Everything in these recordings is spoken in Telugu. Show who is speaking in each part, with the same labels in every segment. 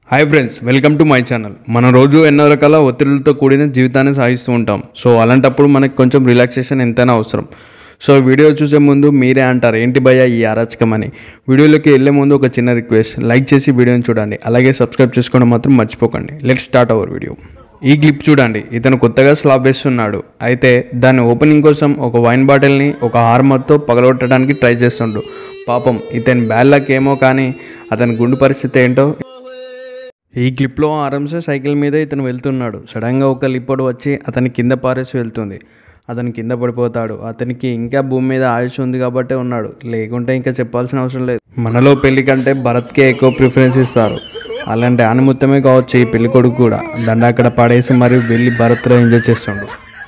Speaker 1: Hi friends welcome to my channel మనం రోజు ఎన్నో రకాల ఒత్తిడులతో కూడిన జీవితాన్ని సాగిస్తూ ఉంటాం సో అలాంటప్పుడు మనకి కొంచెం రిలాక్సేషన్ ఎంతైనా అవసరం సో వీడియో చూసే ముందు మీరే అంటారు ఏంటి భయ్య ఈ అరాచకం అని వీడియోలోకి వెళ్ళే ముందు ఒక చిన్న రిక్వెస్ట్ లైక్ చేసి వీడియోని చూడండి అలాగే సబ్స్క్రైబ్ చేసుకోవడం మాత్రం మర్చిపోకండి లెట్ స్టార్ట్ అవర్ వీడియో ఈ క్లిప్ చూడండి ఇతను కొత్తగా స్లాబ్ వేస్తున్నాడు అయితే దాని ఓపెనింగ్ కోసం ఒక వైన్ బాటిల్ని ఒక హార్మర్తో పగలగొట్టడానికి ట్రై చేస్తుండు పాపం ఇతని బ్యాడ్ లక్ ఏమో కానీ అతని గుండు పరిస్థితి ఏంటో ఈ క్లిప్లో ఆరంసే సైకిల్ మీద ఇతను వెళ్తున్నాడు సడన్గా ఒక లిప్పడు వచ్చి అతని కింద పారేసి వెళ్తుంది అతను కింద పడిపోతాడు అతనికి ఇంకా భూమి మీద ఆయుష్ ఉంది కాబట్టే ఉన్నాడు లేకుంటే ఇంకా చెప్పాల్సిన అవసరం లేదు మనలో పెళ్లి కంటే భరత్కే ఎక్కువ ప్రిఫరెన్స్ ఇస్తారు అలాంటి ఆనిముత్తమే కావచ్చు ఈ పెళ్లి కొడుకు కూడా దండ అక్కడ పడేసి మరి వెళ్ళి భరత్లో ఎంజాయ్ చేస్తుండు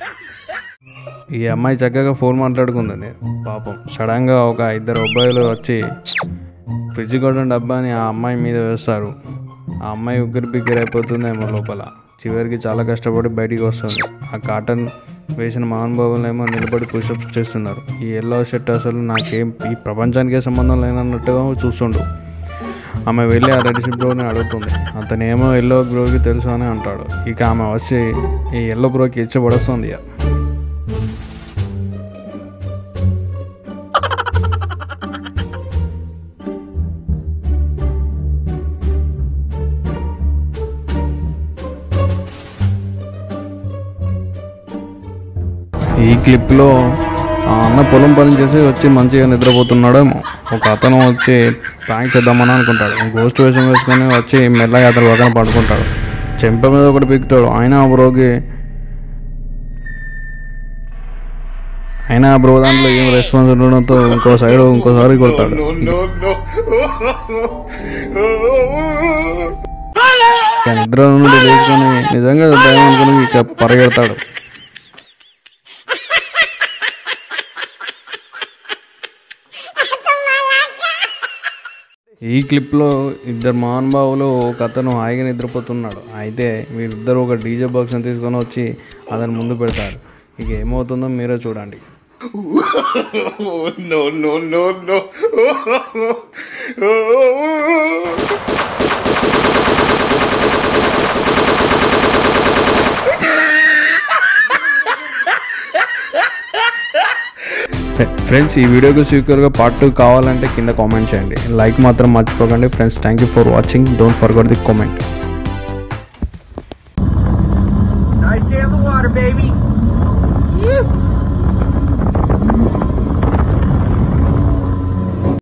Speaker 1: ఈ అమ్మాయి చక్కగా ఫోన్ మాట్లాడుకుంది పాపం సడన్గా ఒక ఇద్దరు అబ్బాయిలు వచ్చి ఫ్రిడ్జ్ కొట్టిన డబ్బాని ఆ అమ్మాయి మీద వేస్తారు ఆ అమ్మాయి ఉగ్గిరి బిగ్గిరి అయిపోతుందేమో లోపల చివరికి చాలా కష్టపడి బయటికి వస్తుంది ఆ కాటన్ వేసిన మహానుభావులు ఏమో నిలబడి పుషప్స్ చేస్తున్నారు ఈ ఎల్లో షర్ట్ అసలు నాకేం ఈ ప్రపంచానికే సంబంధం లేనన్నట్టుగా చూస్తుండు ఆమె వెళ్ళి ఆ రెడ్ బ్రోని అడుగుతుంది అతను ఏమో ఎల్లో బ్రోకి తెలుసు అని అంటాడు ఇక ఆమె వచ్చి ఈ ఎల్లో బ్రోకి ఇచ్చబడుస్తుంది ఇక ఈ క్లిప్లో ఆ అన్న పొలం పని చేసి వచ్చి మంచిగా నిద్రపోతున్నాడేమో ఒక అతను వచ్చి ప్రాంక్ చేద్దామని అనుకుంటాడు గోస్ట్ వేషం వేసుకొని వచ్చి మెల్లగా అతను పక్కన పడుకుంటాడు చెంప మీద ఒకటి పీకుతాడు ఆయన ఆ బ్రోకి అయినా ఆ బ్రో దాంట్లో ఏం రెస్పాన్స్ ఉండడంతో ఇంకో సైడ్ ఇంకోసారి కొడతాడు ఇక నిద్ర నుండి లేచుకొని నిజంగా దయ్యం అనుకుని ఇక పరిగెడతాడు ఈ క్లిప్లో ఇద్దరు మహానుభావులు ఒక అతను హాయిగా నిద్రపోతున్నాడు అయితే వీరిద్దరు ఒక డీజే బాక్స్ని తీసుకొని వచ్చి అతని ముందు పెడతారు ఇక ఏమవుతుందో మీరే చూడండి
Speaker 2: no, no, no, no.
Speaker 1: Friends ఈ వీడియోకి సీక్వెల్గా పార్ట్ టూ కావాలంటే కింద కామెంట్ చేయండి లైక్ మాత్రం మర్చిపోకండి friends thank you for watching don't forget the comment